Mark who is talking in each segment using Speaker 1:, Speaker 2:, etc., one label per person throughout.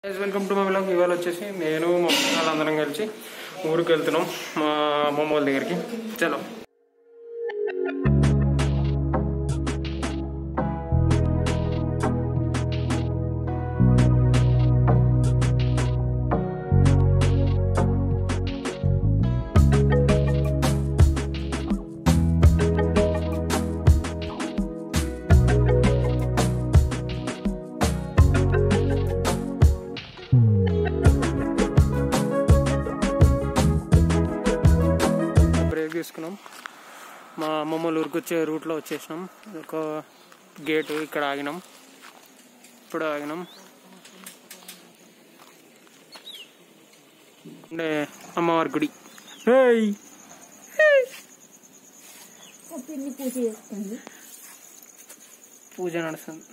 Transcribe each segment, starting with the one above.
Speaker 1: welcome to మా vlog ఇవాళ వచ్చేసి నేను మా అమ్మ వాళ్ళందరం కలిసి ఊరికి వెళ్తున్నాం మా అమ్మమ్మ వాళ్ళ దగ్గరికి చలో బ్రేక్ తీసుకున్నాం మా అమ్మమ్మ వాళ్ళ ఊరికి వచ్చే రూట్లో వచ్చేసినాం ఒక గేటు ఇక్కడ ఆగినాం ఇప్పుడు ఆగినాం అంటే అమ్మవారి గుడి హేయ్
Speaker 2: పిన్ని పూజ చేస్తుంది
Speaker 1: పూజ నడుస్తుంది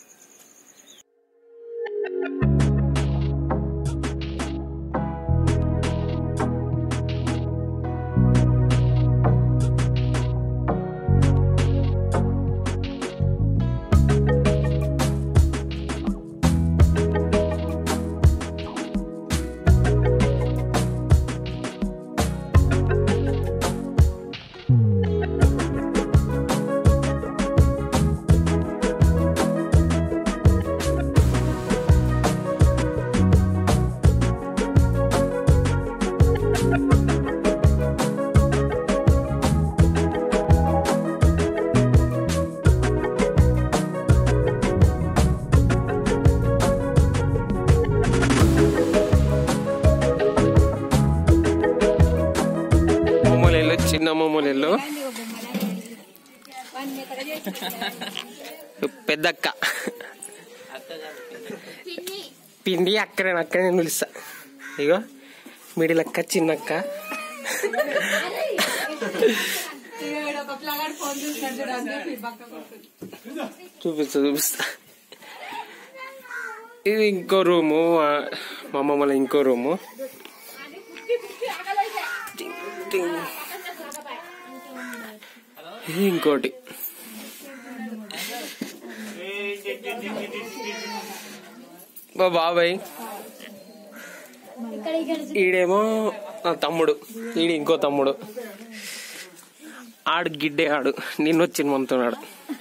Speaker 1: అమ్మమ్మలు చిన్న అమ్మమ్మలు పెద్దక్క పిండి అక్కడే అక్కడే నేను పిలుస్తా ఇగో మిడిల్ అక్క చిన్నక్క చూపిస్తా చూపిస్తా ఇది ఇంకో రూము ఆ, మా అమ్మమ్మల ఇంకో రూము ఇది ఇంకోటి మా బాబాయ్
Speaker 2: ఇక్కడ ఇక్కడ
Speaker 1: ఈడేమో నా తమ్ముడు ఈడు ఇంకో తమ్ముడు ఆడు గిడ్డే ఆడు నిన్న వచ్చి మనతున్నాడు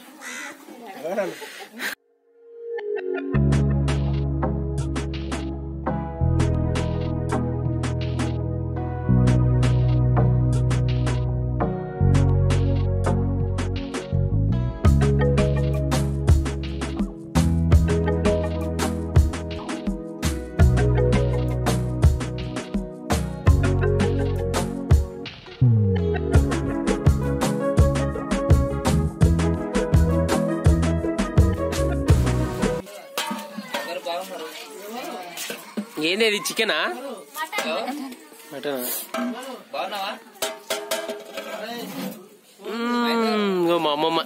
Speaker 1: ఏంది చికెనా మటనా మ్మ్, ఇగో మా అమ్మమ్మ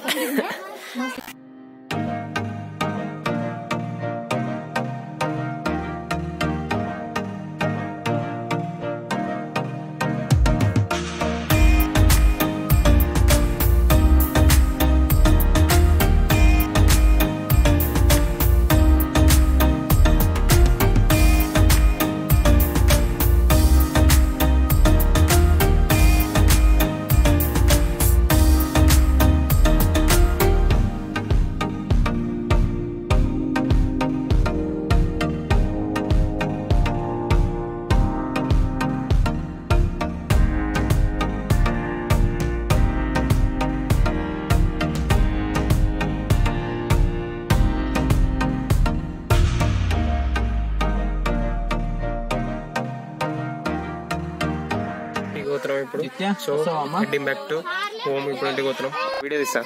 Speaker 1: ఇంటికి పోతున్నాం ఇప్పుడు so heading back to home ఇప్పుడు ఇంటికి పోతున్నాం వీడియో తీస్తా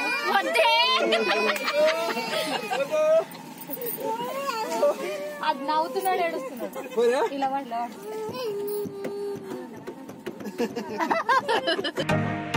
Speaker 2: అది నవ్వుతున్నాడు ఏడుస్తున్నాడు ఇలా వాడు